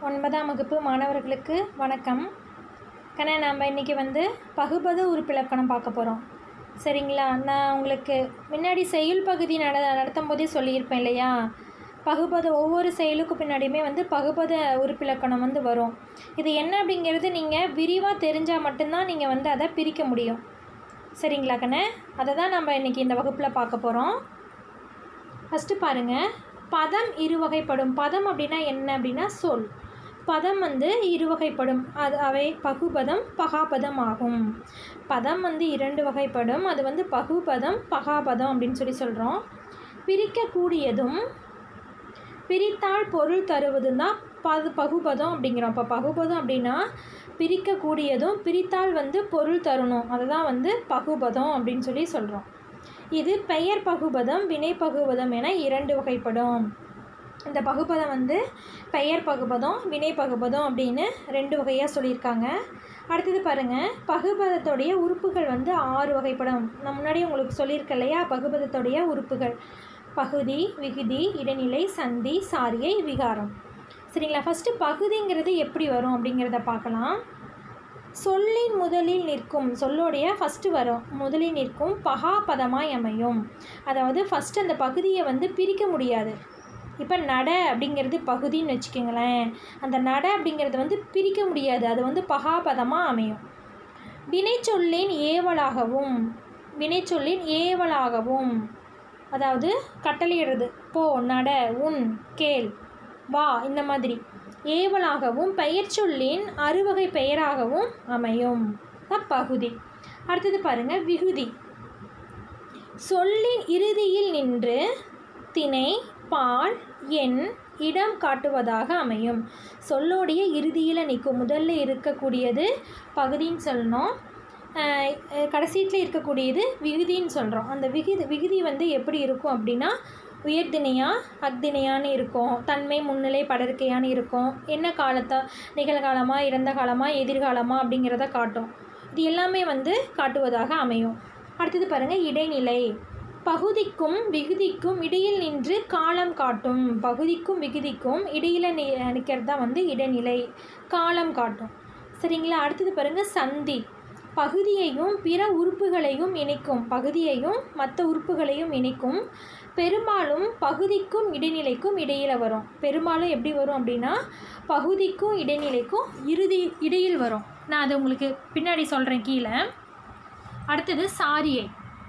ஒன்பதாம் வகுப்பு மாணவர்களுக்கு வணக்கம் கண்ணா நம்ம இன்றைக்கி வந்து பகுபத உறுப்பிலக்கணம் பார்க்க போகிறோம் சரிங்களா நான் உங்களுக்கு முன்னாடி செயல் பகுதி நட நடத்தும் போதே சொல்லியிருப்பேன் இல்லையா பகுபத ஒவ்வொரு செயலுக்கும் பின்னாடியுமே வந்து பகுபத உறுப்பிலக்கணம் வந்து வரும் இது என்ன அப்படிங்கிறது நீங்கள் விரிவாக தெரிஞ்சால் மட்டும்தான் நீங்கள் வந்து அதை பிரிக்க முடியும் சரிங்களா கண்ணே அதை தான் நம்ம இன்றைக்கி இந்த வகுப்பில் பார்க்க போகிறோம் ஃபஸ்ட்டு பாருங்கள் பதம் இருவகைப்படும் பதம் அப்படின்னா என்ன அப்படின்னா சொல் பதம் வந்து இருவகைப்படும் அது அவை பகுபதம் பகாபதம் ஆகும் பதம் வந்து இரண்டு வகைப்படும் அது வந்து பகுபதம் பகாபதம் அப்படின்னு சொல்லி சொல்கிறோம் பிரிக்கக்கூடியதும் பிரித்தால் பொருள் தருவதும் தான் பது பகுபதம் அப்படிங்கிறோம் இப்போ பகுபதம் அப்படின்னா பிரிக்கக்கூடியதும் பிரித்தால் வந்து பொருள் தரணும் அதுதான் வந்து பகுபதம் அப்படின்னு சொல்லி சொல்கிறோம் இது பெயர் பகுபதம் வினை பகுபதம் என இரண்டு வகைப்படும் இந்த பகுபதம் வந்து பெயர் பகுபதம் வினை பகுபதம் அப்படின்னு ரெண்டு வகையாக சொல்லியிருக்காங்க அடுத்தது பாருங்கள் பகுபதத்துடைய உறுப்புகள் வந்து ஆறு வகைப்படும் நான் முன்னாடி உங்களுக்கு சொல்லியிருக்கேன் இல்லையா பகுபதத்துடைய உறுப்புகள் பகுதி விகுதி இடைநிலை சந்தி சாரியை விகாரம் சரிங்களா ஃபஸ்ட்டு பகுதிங்கிறது எப்படி வரும் அப்படிங்கிறத பார்க்கலாம் சொல்லின் முதலில் நிற்கும் சொல்லோடைய ஃபஸ்ட்டு வரும் முதலில் நிற்கும் பகாபதமாய் அமையும் அதாவது ஃபஸ்ட்டு அந்த பகுதியை வந்து பிரிக்க முடியாது இப்போ நட அப்படிங்கிறது பகுதின்னு வச்சுக்கோங்களேன் அந்த நட அப்படிங்கிறது வந்து பிரிக்க முடியாது அது வந்து பகாபதமாக அமையும் வினைச்சொல்லின் ஏவலாகவும் வினைச்சொல்லின் ஏவலாகவும் அதாவது கட்டளையிடுறது போ நட உன் கேள் வா இந்த மாதிரி ஏவலாகவும் பெயர் சொல்லின் அறுவகை பெயராகவும் அமையும் அப்பகுதி அடுத்தது பாருங்க விகுதி சொல்லின் இறுதியில் நின்று திணை பால் எண் இடம் காட்டுவதாக அமையும் சொல்லோடைய இறுதியில் நிற்கும் முதல்ல இருக்கக்கூடியது பகுதின்னு சொல்லணும் கடைசீட்டில் இருக்கக்கூடியது விகுதின்னு சொல்கிறோம் அந்த விகுதி விகுதி வந்து எப்படி இருக்கும் அப்படின்னா உயர்திணையா அக்திணையான்னு இருக்கும் தன்மை முன்னிலை படர்க்கையான்னு இருக்கும் என்ன காலத்தை நிகழ்காலமாக இறந்த காலமாக எதிர்காலமாக அப்படிங்கிறத காட்டும் இது எல்லாமே வந்து காட்டுவதாக அமையும் அடுத்தது பாருங்கள் இடைநிலை பகுதிக்கும் விகுதிக்கும் இடையில் நின்று காலம் காட்டும் பகுதிக்கும் விகுதிக்கும் இடையில் நி நிற்கிறது தான் வந்து இடைநிலை காலம் காட்டும் சரிங்களா அடுத்தது பாருங்கள் சந்தி பகுதியையும் பிற உறுப்புகளையும் இணைக்கும் பகுதியையும் மற்ற உறுப்புகளையும் இணைக்கும் பெரும்பாலும் பகுதிக்கும் இடைநிலைக்கும் இடையில் வரும் பெரும்பாலும் எப்படி வரும் அப்படின்னா பகுதிக்கும் இடைநிலைக்கும் இறுதி இடையில் வரும் நான் அதை உங்களுக்கு பின்னாடி சொல்கிறேன் கீழே அடுத்தது சாரியை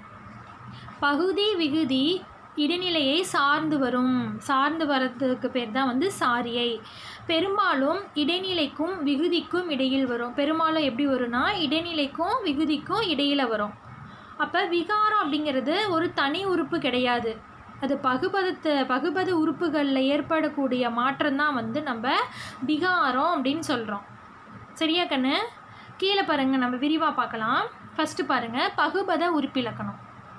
பகுதி விகுதி இடைநிலையை சார்ந்து வரும் சார்ந்து வரதுக்கு பேர் தான் வந்து சாரியை பெரும்பாலும் இடைநிலைக்கும் விகுதிக்கும் இடையில் வரும் பெரும்பாலும் எப்படி வரும்னா இடைநிலைக்கும் விகுதிக்கும் இடையில் வரும் அப்போ விகாரம் அப்படிங்கிறது ஒரு தனி உறுப்பு கிடையாது அது பகுபதத்தை பகுபத உறுப்புகளில் ஏற்படக்கூடிய மாற்றம் தான் வந்து நம்ம விகாரம் அப்படின்னு சொல்கிறோம் சரியா கண்ணு கீழே பாருங்கள் நம்ம விரிவாக பார்க்கலாம் ஃபஸ்ட்டு பாருங்கள் பகுபத உறுப்பிலக்கணம்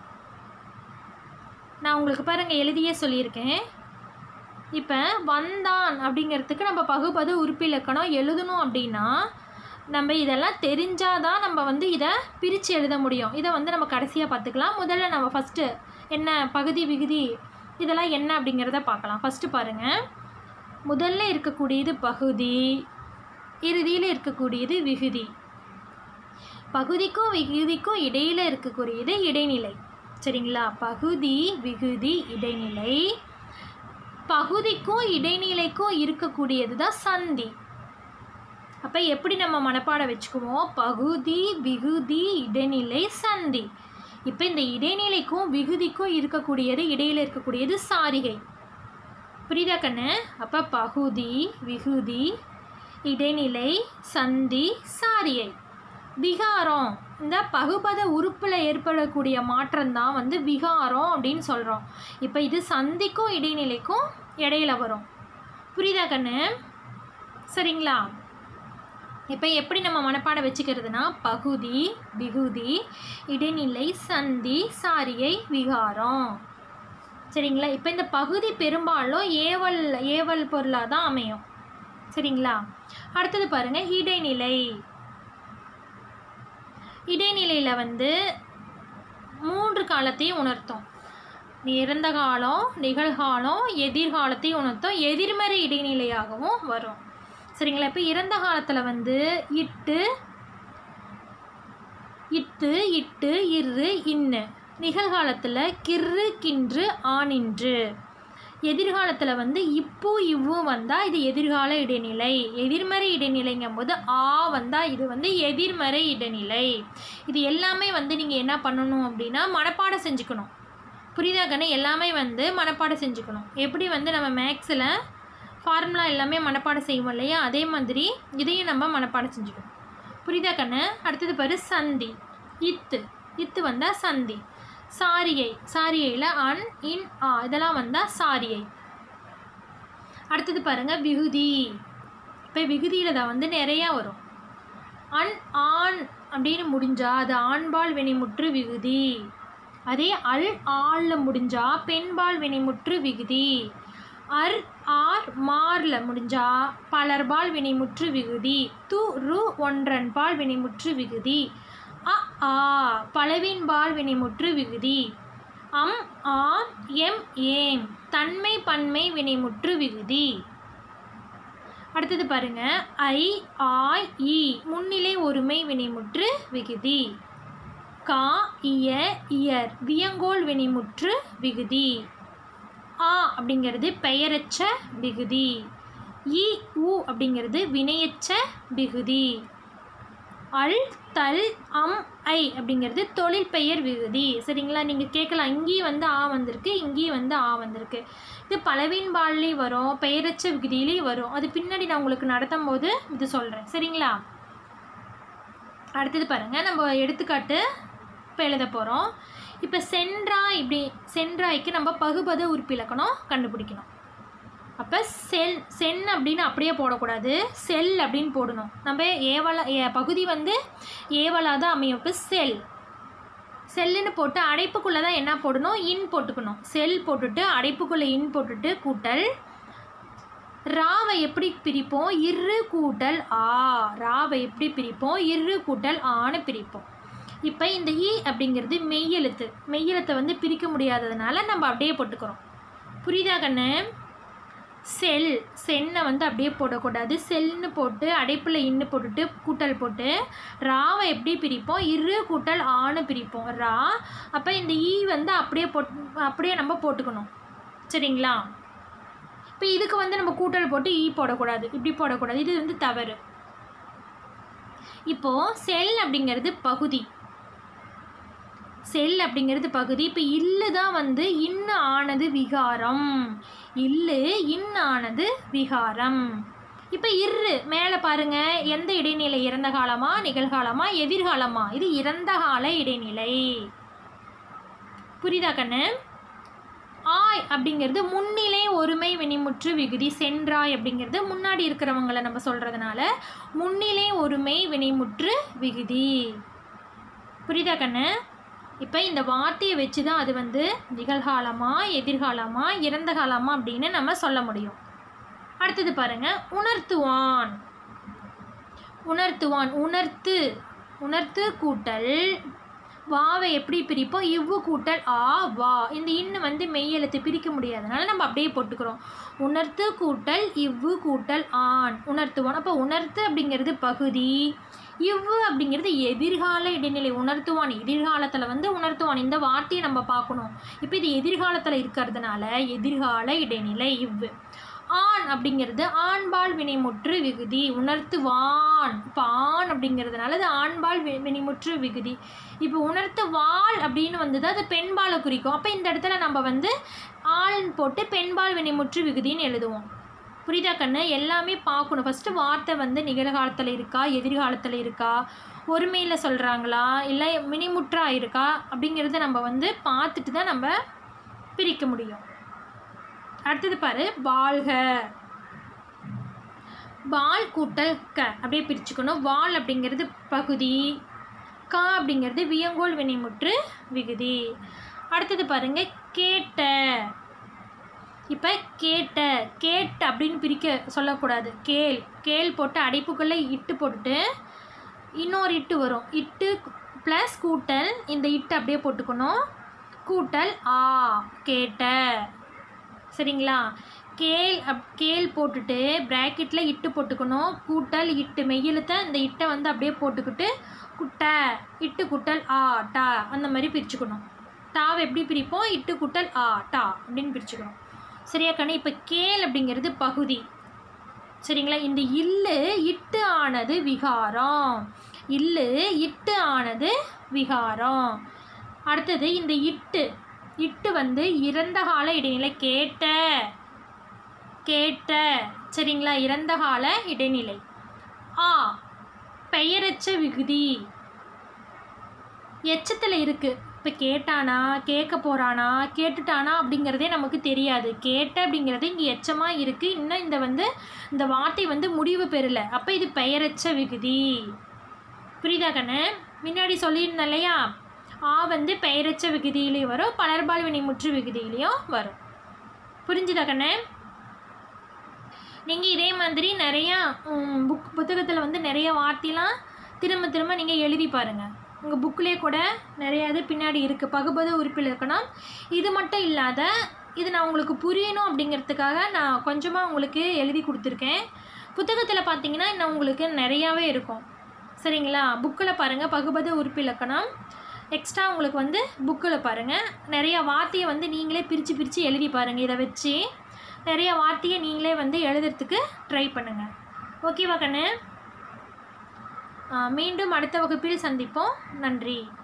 நான் உங்களுக்கு பாருங்கள் எழுதியே சொல்லியிருக்கேன் இப்போ வந்தான் அப்படிங்கிறதுக்கு நம்ம பகுபத உறுப்பிலக்கணம் எழுதணும் அப்படின்னா நம்ம இதெல்லாம் தெரிஞ்சால் தான் நம்ம வந்து இதை பிரித்து எழுத முடியும் இதை வந்து நம்ம கடைசியாக பார்த்துக்கலாம் முதல்ல நம்ம ஃபஸ்ட்டு என்ன பகுதி விகுதி இதெல்லாம் என்ன அப்படிங்கிறத பார்க்கலாம் ஃபஸ்ட்டு பாருங்கள் முதல்ல இருக்கக்கூடியது பகுதி இறுதியில் இருக்கக்கூடியது விகுதி பகுதிக்கும் விகுதிக்கும் இடையில் இருக்கக்கூடியது இடைநிலை சரிங்களா பகுதி விகுதி இடைநிலை பகுதிக்கும் இடைநிலைக்கும் இருக்கக்கூடியது தான் சந்தி அப்போ எப்படி நம்ம மனப்பாடம் வச்சுக்குவோம் பகுதி விகுதி இடைநிலை சந்தி இப்போ இந்த இடைநிலைக்கும் விகுதிக்கும் இருக்கக்கூடியது இடையில் இருக்கக்கூடியது சாரிகை புரியுதா கண்ணு அப்போ பகுதி விகுதி இடைநிலை சந்தி சாரியை விகாரம் இந்த பகுபத உறுப்பில் ஏற்படக்கூடிய மாற்றம் தான் வந்து விகாரம் அப்படின்னு சொல்கிறோம் இப்போ இது சந்திக்கும் இடைநிலைக்கும் இடையில வரும் புரியுதா கண்ணு சரிங்களா இப்போ எப்படி நம்ம மனப்பாடம் வச்சுக்கிறதுனா பகுதி விகுதி இடைநிலை சந்தி சாரியை விகாரம் சரிங்களா இப்போ இந்த பகுதி பெரும்பாலும் ஏவல் ஏவல் பொருளாக தான் அமையும் சரிங்களா அடுத்தது பாருங்கள் இடைநிலை இடைநிலையில் வந்து மூன்று காலத்தையும் உணர்த்தும் இறந்த காலம் நிகழ்காலம் எதிர்காலத்தையும் உணர்த்தும் எதிர்மறை இடைநிலையாகவும் வரும் சரிங்களா இப்போ இறந்த காலத்தில் வந்து இட்டு இத்து இட்டு இரு இன்னு நிகழ்காலத்தில் கிர்ரு கின்று ஆனின்று எதிர்காலத்தில் வந்து இப்போ இவ்வும் வந்தால் இது எதிர்கால இடைநிலை எதிர்மறை இடைநிலைங்கும் போது ஆ வந்தால் இது வந்து எதிர்மறை இடைநிலை இது எல்லாமே வந்து நீங்கள் என்ன பண்ணணும் அப்படின்னா மனப்பாடம் செஞ்சுக்கணும் புரியுதா கண்ணு எல்லாமே வந்து மனப்பாடம் செஞ்சுக்கணும் எப்படி வந்து நம்ம மேக்ஸில் ஃபார்முலா எல்லாமே மனப்பாடம் செய்வோம் இல்லையா அதே மாதிரி இதையும் நம்ம மனப்பாடம் செஞ்சுக்கணும் புரியுதா கண்ணு அடுத்தது பாரு சந்தி இத்து இத்து வந்தால் சந்தி சாரியை சாரிகையில் அன் இன் ஆ இதெல்லாம் வந்தால் சாரியை அடுத்தது பாருங்கள் விகுதி இப்போ விகுதியில் தான் வந்து நிறையா வரும் அன் ஆண் அப்படின்னு முடிஞ்சா அது ஆண்பால் வினைமுற்று விகுதி அதே அல் ஆளில் முடிஞ்சா பெண்பால் வினைமுற்று விகுதி அர் ஆர் மார்ல முடிஞ்சா பலர்பால் வினைமுற்று விகுதி து ரு ஒன்றன்பால் வினைமுற்று விகுதி அ ஆ பலவின்பால் வினைமுற்று விகுதி அம் ஆம் எம் ஏம் தன்மை பன்மை வினைமுற்று விகுதி அடுத்தது பாருங்க ஐ ஆய் இ முன்னிலை ஒருமை வினைமுற்று விகுதி கா இய இயர் வியங்கோல் வினைமுற்று விகுதி ஆ அப்படிங்கிறது பெயரச்ச விகுதி இ உ அப்படிங்கிறது வினையச்ச விகுதி அல் தல் அம் ஐ அப்படிங்கிறது தொழில் பெயர் விகுதி சரிங்களா நீங்கள் கேட்கலாம் இங்கேயும் வந்து ஆ வந்திருக்கு இங்கேயும் வந்து ஆ வந்திருக்கு இது பலவின் பால்லையும் வரும் பெயரச்ச விகுதியிலையும் வரும் அது பின்னாடி நான் உங்களுக்கு நடத்தும் போது இது சொல்கிறேன் சரிங்களா அடுத்தது பாருங்கள் நம்ம எடுத்துக்காட்டு இப்போ எழுத போகிறோம் இப்போ சென்றா இப்படி சென்றாய்க்கு நம்ம பகுபத உறுப்பிலக்கணம் கண்டுபிடிக்கணும் அப்போ செல் சென் அப்படின்னு அப்படியே போடக்கூடாது செல் அப்படின்னு போடணும் நம்ம ஏவலா ஏ பகுதி வந்து ஏவலா தான் அமையும் இப்போ செல் செல்லுன்னு போட்டு அடைப்புக்குள்ளே தான் என்ன போடணும் இன் போட்டுக்கணும் செல் போட்டுட்டு அடைப்புக்குள்ளே இன் போட்டுட்டு கூட்டல் ராவை எப்படி பிரிப்போம் இரு கூட்டல் ஆ ராவை எப்படி பிரிப்போம் இரு கூட்டல் ஆன்னு பிரிப்போம் இப்போ இந்த இ அப்படிங்கிறது மெய்யெழுத்து மெய்யெழுத்தை வந்து பிரிக்க முடியாததுனால நம்ம அப்படியே போட்டுக்கிறோம் புரியுதா கண்ணு செல் சென்னை வந்து அப்படியே போடக்கூடாது செல்னு போட்டு அடைப்பில் இன்னு போட்டுட்டு கூட்டல் போட்டு ராவை எப்படி பிரிப்போம் இரு கூட்டல் ஆன்னு பிரிப்போம் ரா அப்போ இந்த ஈ வந்து அப்படியே போட் அப்படியே நம்ம போட்டுக்கணும் சரிங்களா இப்போ இதுக்கு வந்து நம்ம கூட்டல் போட்டு ஈ போடக்கூடாது இப்படி போடக்கூடாது இது வந்து தவறு இப்போது செல் அப்படிங்கிறது பகுதி செல் அப்படிங்கிறது பகுதி இப்போ இல்லு தான் வந்து இன்னு ஆனது விகாரம் இல்லு இன் ஆனது விகாரம் இப்போ இரு மேலே பாருங்க எந்த இடைநிலை இறந்த காலமா நிகழ்காலமா எதிர்காலமா இது இறந்த கால இடைநிலை புரியுதா கண்ணு ஆய் அப்படிங்கிறது முன்னிலை ஒருமை வினிமுற்று விகுதி சென்றாய் அப்படிங்கிறது முன்னாடி இருக்கிறவங்கள நம்ம சொல்கிறதுனால முன்னிலை ஒருமை வினைமுற்று விகுதி புரியுதா கண்ணு இப்போ இந்த வார்த்தையை வச்சு தான் அது வந்து நிகழ்காலமா எதிர்காலமா இறந்த காலமா அப்படின்னு நம்ம சொல்ல முடியும் அடுத்தது பாருங்க உணர்த்துவான் உணர்த்துவான் உணர்த்து உணர்த்து கூட்டல் வாவை எப்படி பிரிப்போம் இவ்வு கூட்டல் ஆ வா இந்த இன்னு வந்து மெய்யெழுத்து பிரிக்க முடியாதனால நம்ம அப்படியே போட்டுக்கிறோம் உணர்த்து கூட்டல் இவ்வு கூட்டல் ஆண் உணர்த்துவான் அப்போ உணர்த்து அப்படிங்கிறது பகுதி இவ்வு அப்படிங்கிறது எதிர்கால இடைநிலை உணர்த்துவான் எதிர்காலத்தில் வந்து உணர்த்துவான் இந்த வார்த்தையை நம்ம பார்க்கணும் இப்போ இது எதிர்காலத்தில் இருக்கிறதுனால எதிர்கால இடைநிலை இவ்வு ஆண் அப்படிங்கிறது ஆண்பால் வினைமுற்று விகுதி உணர்த்துவான் இப்போ ஆண் அப்படிங்கிறதுனால அது ஆண்பால் வி- வினைமுற்று விகுதி இப்போ உணர்த்துவாள் அப்படின்னு வந்தது அது பெண்பாலை குறிக்கும் அப்போ இந்த இடத்துல நம்ம வந்து ஆள் போட்டு பெண்பால் வினைமுற்று விகுதின்னு எழுதுவோம் புரியுதா கண்ணு எல்லாமே பார்க்கணும் ஃபஸ்ட்டு வார்த்தை வந்து நிகழ்காலத்தில் இருக்கா எதிர்காலத்தில் இருக்கா ஒருமையில் சொல்கிறாங்களா இல்லை மினிமுற்றா இருக்கா அப்படிங்கிறத நம்ம வந்து பார்த்துட்டு தான் நம்ம பிரிக்க முடியும் அடுத்தது பாரு வாழ்க வால் கூட்டல் க அப்படியே பிரிச்சுக்கணும் வால் அப்படிங்கிறது பகுதி கா அப்படிங்கிறது வியங்கோல் வினைமுற்று விகுதி அடுத்தது பாருங்க கேட்ட இப்போ கேட்ட கேட்ட அப்படின்னு பிரிக்க சொல்லக்கூடாது கேள் கேள் போட்டு அடைப்புக்குள்ளே இட்டு போட்டுட்டு இன்னொரு இட்டு வரும் இட்டு ப்ளஸ் கூட்டல் இந்த இட்டு அப்படியே போட்டுக்கணும் கூட்டல் ஆ கேட்ட சரிங்களா கேல் அப் கேல் போட்டுட்டு ப்ராக்கெட்டில் இட்டு போட்டுக்கணும் கூட்டல் இட்டு மெய்யெழுத்த இந்த இட்டை வந்து அப்படியே போட்டுக்கிட்டு குட்டை இட்டு குட்டல் ஆ டா அந்த மாதிரி பிரிச்சுக்கணும் டாவை எப்படி பிரிப்போம் இட்டு குட்டல் ஆ டா அப்படின்னு பிரிச்சுக்கணும் சரியா கண்ணு இப்போ கேல் அப்படிங்கிறது பகுதி சரிங்களா இந்த இல்லு இட்டு ஆனது விகாரம் இல்லு இட்டு ஆனது விகாரம் அடுத்தது இந்த இட்டு இட்டு வந்து இறந்த கால இடைநிலை கேட்ட கேட்ட சரிங்களா இறந்த கால இடைநிலை ஆ பெயரச்ச விகுதி எச்சத்தில் இருக்குது இப்போ கேட்டானா கேட்க போகிறானா கேட்டுட்டானா அப்படிங்கிறதே நமக்கு தெரியாது கேட்ட அப்படிங்கிறது இங்கே எச்சமாக இருக்குது இன்னும் இந்த வந்து இந்த வார்த்தை வந்து முடிவு பெறல அப்போ இது பெயரச்ச விகுதி புரியுதா கண்ணு முன்னாடி சொல்லியிருந்தேன் இல்லையா ஆ வந்து பெயரச்ச விகுதியிலையும் வரும் பலர்பால் வினைமுற்று விகுதியிலையும் வரும் புரிஞ்சுதா கண்ணு நீங்கள் இதே மாதிரி நிறையா புக் புத்தகத்தில் வந்து நிறைய வார்த்தைலாம் திரும்ப திரும்ப நீங்கள் எழுதி பாருங்கள் உங்கள் புக்கிலே கூட நிறைய இது பின்னாடி இருக்குது பகுபத உறுப்பில் இருக்கணும் இது மட்டும் இல்லாத இது நான் உங்களுக்கு புரியணும் அப்படிங்கிறதுக்காக நான் கொஞ்சமாக உங்களுக்கு எழுதி கொடுத்துருக்கேன் புத்தகத்தில் பார்த்தீங்கன்னா இன்னும் உங்களுக்கு நிறையாவே இருக்கும் சரிங்களா புக்கில் பாருங்கள் பகுபத உறுப்பிலக்கணம் எக்ஸ்ட்ரா உங்களுக்கு வந்து புக்கில் பாருங்கள் நிறையா வார்த்தையை வந்து நீங்களே பிரித்து பிரித்து எழுதி பாருங்கள் இதை வச்சு நிறைய வார்த்தையை நீங்களே வந்து எழுதுறதுக்கு ட்ரை பண்ணுங்கள் ஓகேவா கண்ணு ஆ, மீண்டும் அடுத்த வகுப்பில் சந்திப்போம் நன்றி